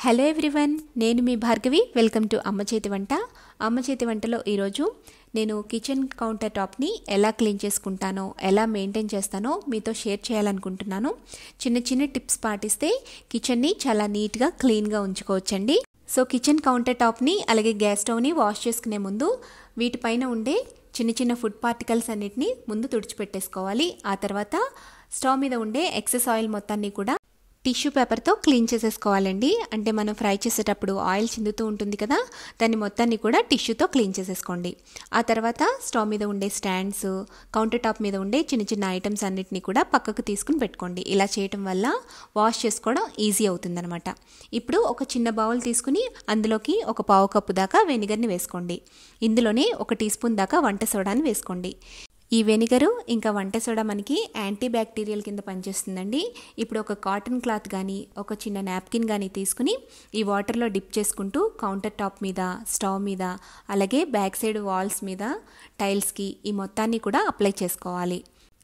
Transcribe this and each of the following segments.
hello everyone నేను మీ Bhargavi welcome to అమ్మ చేతి వంట అమ్మ చేతి వంటలో ఈరోజు నేను కిచెన్ కౌంటర్ టాప్ని ఎలా క్లీన్ చేసుకుంటానో ఎలా మెయింటైన్ చేస్తానో మీతో షేర్ చేయాలనుకుంటున్నాను చిన్న చిన్న టిప్స్ పాటిస్తే కిచెన్ని చాలా నీట్గా క్లీన్గా ఉంచుకోవచ్చండి సో కిచెన్ కౌంటర్ టాప్ని అలాగే గ్యాస్ స్టవ్ని వాష్ చేసుకునే ముందు వీటిపైన ఉండే చిన్న చిన్న ఫుడ్ పార్టికల్స్ అన్నిటిని ముందు తుడిచిపెట్టేసుకోవాలి ఆ తర్వాత స్టవ్ మీద ఉండే ఎక్సెస్ ఆయిల్ మొత్తాన్ని కూడా టిష్యూ పేపర్తో క్లీన్ చేసేసుకోవాలండి అంటే మనం ఫ్రై చేసేటప్పుడు ఆయిల్ చిందుతూ ఉంటుంది కదా దాన్ని మొత్తాన్ని కూడా టిష్యూతో క్లీన్ చేసేసుకోండి ఆ తర్వాత స్టవ్ మీద ఉండే స్టాండ్స్ కౌంటర్ టాప్ మీద ఉండే చిన్న చిన్న ఐటమ్స్ అన్నిటిని కూడా పక్కకు తీసుకుని పెట్టుకోండి ఇలా చేయటం వల్ల వాష్ చేసుకోవడం ఈజీ అవుతుందనమాట ఇప్పుడు ఒక చిన్న బౌల్ తీసుకుని అందులోకి ఒక పావు కప్పు దాకా వెనిగర్ని వేసుకోండి ఇందులోనే ఒక టీ స్పూన్ దాకా వంట సోడాని వేసుకోండి ఈ వెనిగరు ఇంకా వంట సోడా మనకి యాంటీ బ్యాక్టీరియల్ కింద పనిచేస్తుందండి ఇప్పుడు ఒక కాటన్ క్లాత్ కానీ ఒక చిన్న నాప్కిన్ కానీ తీసుకుని ఈ వాటర్లో డిప్ చేసుకుంటూ కౌంటర్ టాప్ మీద స్టవ్ మీద అలాగే బ్యాక్ సైడ్ వాల్స్ మీద టైల్స్కి ఈ మొత్తాన్ని కూడా అప్లై చేసుకోవాలి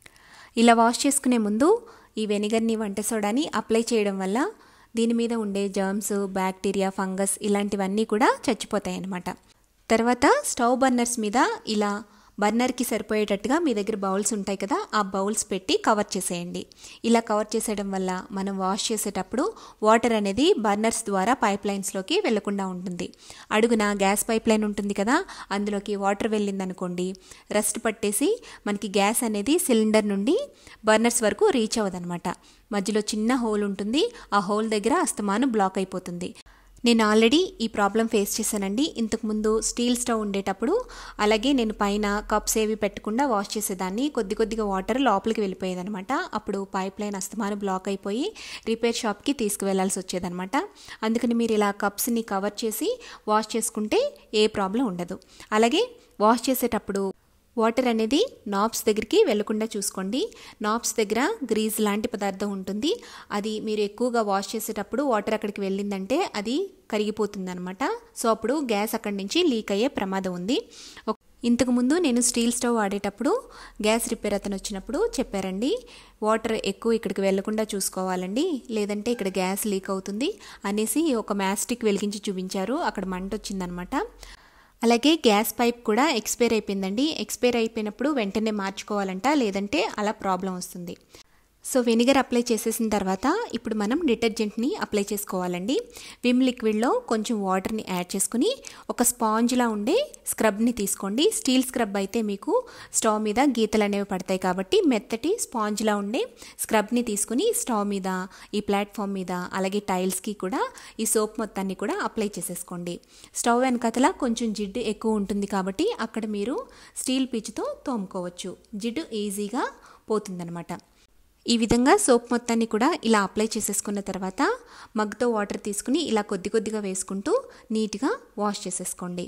ఇలా వాష్ చేసుకునే ముందు ఈ వెనిగర్ని వంట సోడాని అప్లై చేయడం వల్ల దీని మీద ఉండే జర్మ్స్ బ్యాక్టీరియా ఫంగస్ ఇలాంటివన్నీ కూడా చచ్చిపోతాయి అన్నమాట తర్వాత స్టవ్ బర్నర్స్ మీద ఇలా బర్నర్కి సరిపోయేటట్టుగా మీ దగ్గర బౌల్స్ ఉంటాయి కదా ఆ బౌల్స్ పెట్టి కవర్ చేసేయండి ఇలా కవర్ చేసేయడం వల్ల మనం వాష్ చేసేటప్పుడు వాటర్ అనేది బర్నర్స్ ద్వారా పైప్ లైన్స్లోకి వెళ్లకుండా ఉంటుంది అడుగున గ్యాస్ పైప్ లైన్ ఉంటుంది కదా అందులోకి వాటర్ వెళ్ళిందనుకోండి రస్ట్ పట్టేసి మనకి గ్యాస్ అనేది సిలిండర్ నుండి బర్నర్స్ వరకు రీచ్ అవ్వదనమాట మధ్యలో చిన్న హోల్ ఉంటుంది ఆ హోల్ దగ్గర అస్తమాను బ్లాక్ అయిపోతుంది నేను ఆల్రెడీ ఈ ప్రాబ్లం ఫేస్ చేశానండి ఇంతకుముందు స్టీల్ స్టవ్ ఉండేటప్పుడు అలాగే నేను పైన కప్స్ ఏవి పెట్టకుండా వాష్ చేసేదాన్ని కొద్ది కొద్దిగా వాటర్ లోపలికి వెళ్ళిపోయేదనమాట అప్పుడు పైప్ లైన్ అస్తమానం బ్లాక్ అయిపోయి రిపేర్ షాప్కి తీసుకువెళ్లాల్సి వచ్చేదనమాట అందుకని మీరు ఇలా కప్స్ని కవర్ చేసి వాష్ చేసుకుంటే ఏ ప్రాబ్లం ఉండదు అలాగే వాష్ చేసేటప్పుడు వాటర్ అనేది నాబ్స్ దగ్గరికి వెళ్లకుండా చూసుకోండి నాబ్స్ దగ్గర గ్రీజ్ లాంటి పదార్థం ఉంటుంది అది మీరు ఎక్కువగా వాష్ చేసేటప్పుడు వాటర్ అక్కడికి వెళ్ళిందంటే అది కరిగిపోతుంది అనమాట సో అప్పుడు గ్యాస్ అక్కడి నుంచి లీక్ అయ్యే ప్రమాదం ఉంది ఇంతకుముందు నేను స్టీల్ స్టవ్ వాడేటప్పుడు గ్యాస్ రిపేర్ అతను వచ్చినప్పుడు చెప్పారండి వాటర్ ఎక్కువ ఇక్కడికి వెళ్లకుండా చూసుకోవాలండి లేదంటే ఇక్కడ గ్యాస్ లీక్ అవుతుంది అనేసి ఒక మ్యాస్టిక్ వెలిగించి చూపించారు అక్కడ మంట వచ్చిందనమాట అలాగే గ్యాస్ పైప్ కూడా ఎక్స్పైర్ అయిపోయిందండి ఎక్స్పైర్ అయిపోయినప్పుడు వెంటనే మార్చుకోవాలంట లేదంటే అలా ప్రాబ్లం వస్తుంది సో వెనిగర్ అప్లై చేసేసిన తర్వాత ఇప్పుడు మనం డిటర్జెంట్ని అప్లై చేసుకోవాలండి విమ్ లిక్విడ్లో కొంచెం వాటర్ని యాడ్ చేసుకుని ఒక స్పాంజ్లా ఉండే స్క్రబ్ని తీసుకోండి స్టీల్ స్క్రబ్ అయితే మీకు స్టవ్ మీద గీతలు అనేవి పడతాయి కాబట్టి మెత్తటి స్పాంజ్లా ఉండే స్క్రబ్ని తీసుకుని స్టవ్ మీద ఈ ప్లాట్ఫామ్ మీద అలాగే టైల్స్కి కూడా ఈ సోప్ మొత్తాన్ని కూడా అప్లై చేసేసుకోండి స్టవ్ వెనకతల కొంచెం జిడ్డు ఎక్కువ ఉంటుంది కాబట్టి అక్కడ మీరు స్టీల్ పీచుతో తోముకోవచ్చు జిడ్డు ఈజీగా పోతుందనమాట ఈ విధంగా సోప్ మొత్తాన్ని కూడా ఇలా అప్లై చేసేసుకున్న తర్వాత మగ్తో వాటర్ తీసుకుని ఇలా కొద్ది కొద్దిగా వేసుకుంటూ నీట్గా వాష్ చేసేసుకోండి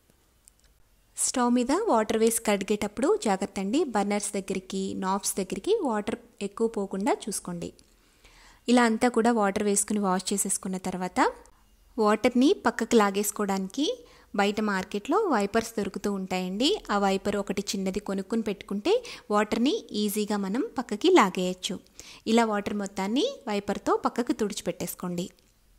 స్టవ్ మీద వాటర్ వేసి కడిగేటప్పుడు జాగ్రత్త అండి బర్నర్స్ దగ్గరికి నాబ్స్ దగ్గరికి వాటర్ ఎక్కువ పోకుండా చూసుకోండి ఇలా అంతా కూడా వాటర్ వేసుకుని వాష్ చేసేసుకున్న తర్వాత వాటర్ని పక్కకు లాగేసుకోవడానికి బయట మార్కెట్లో వైపర్స్ దొరుకుతూ ఉంటాయండి ఆ వైపర్ ఒకటి చిన్నది కొనుక్కొని పెట్టుకుంటే వాటర్ని ఈజీగా మనం పక్కకి లాగేయచ్చు ఇలా వాటర్ మొత్తాన్ని వైపర్తో పక్కకు తుడిచిపెట్టేసుకోండి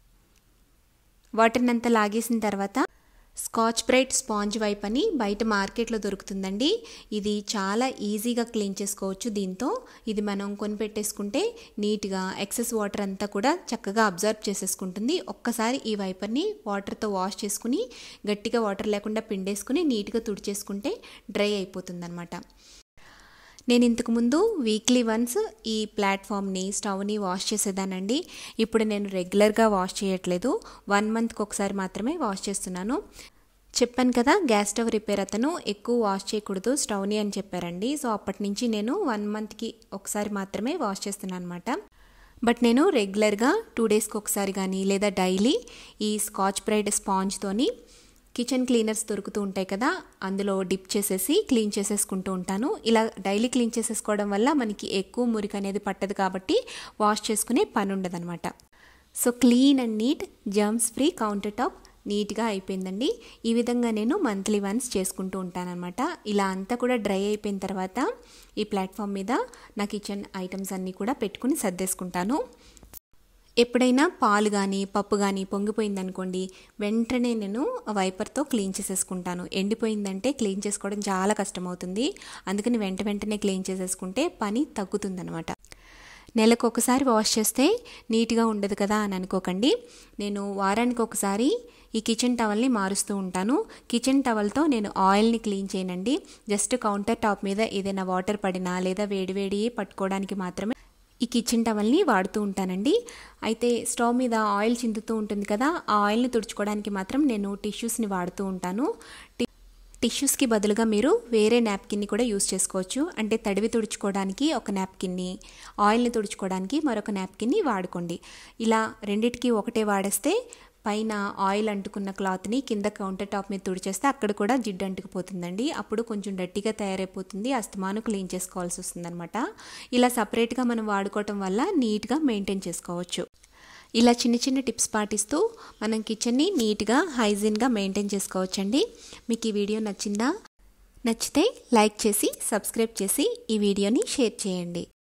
వాటర్ని అంతా లాగేసిన తర్వాత స్కాచ్ బ్రైట్ స్పాంజ్ వైప్ అని బయట మార్కెట్లో దొరుకుతుందండి ఇది చాలా ఈజీగా క్లీన్ చేసుకోవచ్చు దీంతో ఇది మనం కొనిపెట్టేసుకుంటే నీట్గా ఎక్సెస్ వాటర్ అంతా కూడా చక్కగా అబ్జర్వ్ చేసేసుకుంటుంది ఒక్కసారి ఈ వైపర్ని వాటర్తో వాష్ చేసుకుని గట్టిగా వాటర్ లేకుండా పిండేసుకుని నీట్గా తుడిచేసుకుంటే డ్రై అయిపోతుందన్నమాట నేను ఇంతకుముందు వీక్లీ వన్స్ ఈ ప్లాట్ఫామ్ని స్టవ్ని వాష్ చేసేదానండి ఇప్పుడు నేను రెగ్యులర్గా వాష్ చేయట్లేదు వన్ మంత్కి ఒకసారి మాత్రమే వాష్ చేస్తున్నాను చెప్పాను కదా గ్యాస్ స్టవ్ రిపేర్ అతను ఎక్కువ వాష్ చేయకూడదు స్టవ్ని అని చెప్పారండి సో అప్పటి నుంచి నేను వన్ మంత్కి ఒకసారి మాత్రమే వాష్ చేస్తున్నాను అనమాట బట్ నేను రెగ్యులర్గా టూ డేస్కి ఒకసారి కానీ లేదా డైలీ ఈ స్కాచ్ బ్రైడ్ స్పాంజ్తోని కిచెన్ క్లీనర్స్ దొరుకుతూ ఉంటాయి కదా అందులో డిప్ చేసేసి క్లీన్ చేసేసుకుంటూ ఉంటాను ఇలా డైలీ క్లీన్ చేసేసుకోవడం వల్ల మనకి ఎక్కువ మురికి అనేది పట్టదు కాబట్టి వాష్ చేసుకునే పని ఉండదన్నమాట so clean and neat germs free counter top నీట్గా అయిపోయిందండి ఈ విధంగా నేను మంత్లీ వన్స్ చేసుకుంటూ ఉంటానన్నమాట ఇలా అంతా కూడా డ్రై అయిపోయిన తర్వాత ఈ ప్లాట్ఫామ్ మీద నా కిచెన్ ఐటమ్స్ అన్నీ కూడా పెట్టుకుని సర్దేసుకుంటాను ఎప్పుడైనా పాలు కానీ పప్పు కానీ పొంగిపోయింది అనుకోండి వెంటనే నేను వైపర్తో క్లీన్ చేసేసుకుంటాను ఎండిపోయిందంటే క్లీన్ చేసుకోవడం చాలా కష్టమవుతుంది అందుకని వెంట వెంటనే క్లీన్ చేసేసుకుంటే పని తగ్గుతుందనమాట నెలకు ఒకసారి వాష్ చేస్తే నీట్గా ఉండదు కదా అని అనుకోకండి నేను వారానికి ఒకసారి ఈ కిచెన్ టవల్ని మారుస్తూ ఉంటాను కిచెన్ టవల్తో నేను ఆయిల్ని క్లీన్ చేయనండి జస్ట్ కౌంటర్ టాప్ మీద ఏదైనా వాటర్ పడినా లేదా వేడివేడి పట్టుకోవడానికి మాత్రమే ఈ కిచెన్ టవల్ని వాడుతూ ఉంటానండి అయితే స్టవ్ మీద ఆయిల్ చిందుతూ ఉంటుంది కదా ఆ ఆయిల్ని తుడుచుకోవడానికి మాత్రం నేను టిష్యూస్ని వాడుతూ ఉంటాను టిష్యూస్కి బదులుగా మీరు వేరే నాప్కిన్ని కూడా యూస్ చేసుకోవచ్చు అంటే తడివి తుడుచుకోవడానికి ఒక నాప్కిన్ని ఆయిల్ని తుడుచుకోవడానికి మరొక నాప్కిన్ని వాడుకోండి ఇలా రెండిటికి ఒకటే వాడేస్తే పైన ఆయిల్ అంటుకున్న క్లాత్ని కింద కౌంటర్ టాప్ మీద తుడిచేస్తే అక్కడ కూడా జిడ్డు అంటుకుపోతుందండి అప్పుడు కొంచెం డట్టిగా తయారైపోతుంది అస్తమాను క్లీన్ చేసుకోవాల్సి వస్తుందన్నమాట ఇలా సపరేట్గా మనం వాడుకోవటం వల్ల నీట్గా మెయింటైన్ చేసుకోవచ్చు ఇలా చిన్న చిన్న టిప్స్ పాటిస్తూ మనం కిచెన్ని నీట్గా హైజీన్గా మెయింటైన్ చేసుకోవచ్చండి మీకు ఈ వీడియో నచ్చిందా నచ్చితే లైక్ చేసి సబ్స్క్రైబ్ చేసి ఈ వీడియోని షేర్ చేయండి